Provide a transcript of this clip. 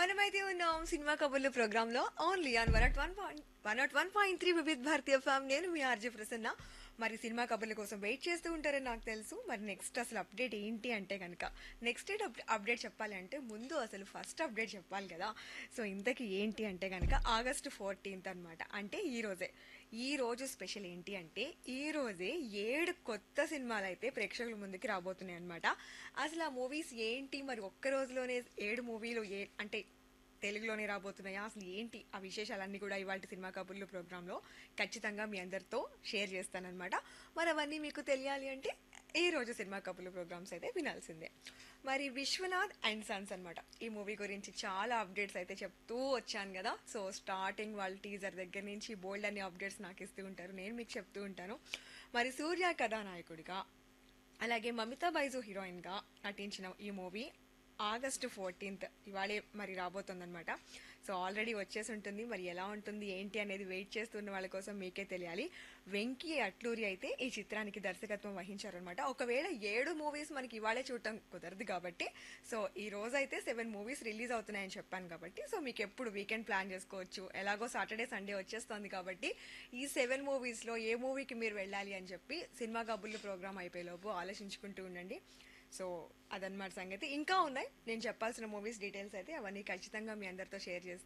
మనమైతే ఉన్నాం సినిమా కబుర్లు ప్రోగ్రామ్ లో only on one at one point one at one point three Vividh Bharati FM నేను మీ ఆర్జే ప్రసన్న మరి సినిమా కబుర్ల కోసం వెయిట్ చేస్తూ ఉంటారని నాకు తెలుసు మరి నెక్స్ట్ అసలు అప్డేట్ ఏంటి అంటే కనుక నెక్స్ట్ అప్డేట్ చెప్పాలి అంటే ముందు అసలు ఫస్ట్ అప్డేట్ చెప్పాలి కదా సో ఇంతకీ ఏంటి అంటే కనుక ఆగస్టు ఫోర్టీన్త్ అనమాట అంటే ఈ రోజే ఈ రోజు స్పెషల్ ఏంటి అంటే ఈ రోజే ఏడు కొత్త సినిమాలు అయితే ప్రేక్షకుల ముందుకి రాబోతున్నాయి అనమాట అసలు ఆ మూవీస్ ఏంటి మరి ఒక్క రోజులోనే ఏడు మూవీలు ఏ అంటే తెలుగులోనే రాబోతున్నాయా అసలు ఏంటి ఆ విశేషాలన్నీ కూడా ఇవాళ సినిమా కబుర్లు ప్రోగ్రాంలో ఖచ్చితంగా మీ అందరితో షేర్ చేస్తానన్నమాట మరి అవన్నీ మీకు తెలియాలి అంటే ఈ రోజు సినిమా కబుర్లు ప్రోగ్రామ్స్ అయితే వినాల్సిందే మరి విశ్వనాథ్ అండ్ సన్స్ అన్నమాట ఈ మూవీ గురించి చాలా అప్డేట్స్ అయితే చెప్తూ వచ్చాను కదా సో స్టార్టింగ్ వాళ్ళ టీజర్ దగ్గర నుంచి బోల్డ్ అన్ని అప్డేట్స్ నాకు ఇస్తూ ఉంటారు నేను మీకు చెప్తూ ఉంటాను మరి సూర్య కథానాయకుడిగా అలాగే మమితా బైజు హీరోయిన్గా నటించిన ఈ మూవీ ఆగస్టు ఫోర్టీన్త్ ఇవాళే మరి రాబోతుందన్నమాట సో ఆల్రెడీ వచ్చేసి ఉంటుంది మరి ఎలా ఉంటుంది ఏంటి అనేది వెయిట్ చేస్తున్న వాళ్ళ కోసం మీకే తెలియాలి వెంకీ అట్లూరి అయితే ఈ చిత్రానికి దర్శకత్వం వహించారనమాట ఒకవేళ ఏడు మూవీస్ మనకి ఇవాళే చూడటం కుదరదు కాబట్టి సో ఈ రోజు అయితే సెవెన్ మూవీస్ రిలీజ్ అవుతున్నాయని చెప్పాను కాబట్టి సో మీకు ఎప్పుడు వీకెండ్ ప్లాన్ చేసుకోవచ్చు ఎలాగో సాటర్డే సండే వచ్చేస్తుంది కాబట్టి ఈ సెవెన్ మూవీస్లో ఏ మూవీకి మీరు వెళ్ళాలి అని చెప్పి సినిమా కబుర్లు ప్రోగ్రామ్ అయిపోయేలోపు ఆలోచించుకుంటూ ఉండండి సో అదనమాట సంగతి ఇంకా ఉన్నాయి నేను చెప్పాల్సిన మూవీస్ డీటెయిల్స్ అయితే అవన్నీ ఖచ్చితంగా మీ అందరితో షేర్ చేస్తాను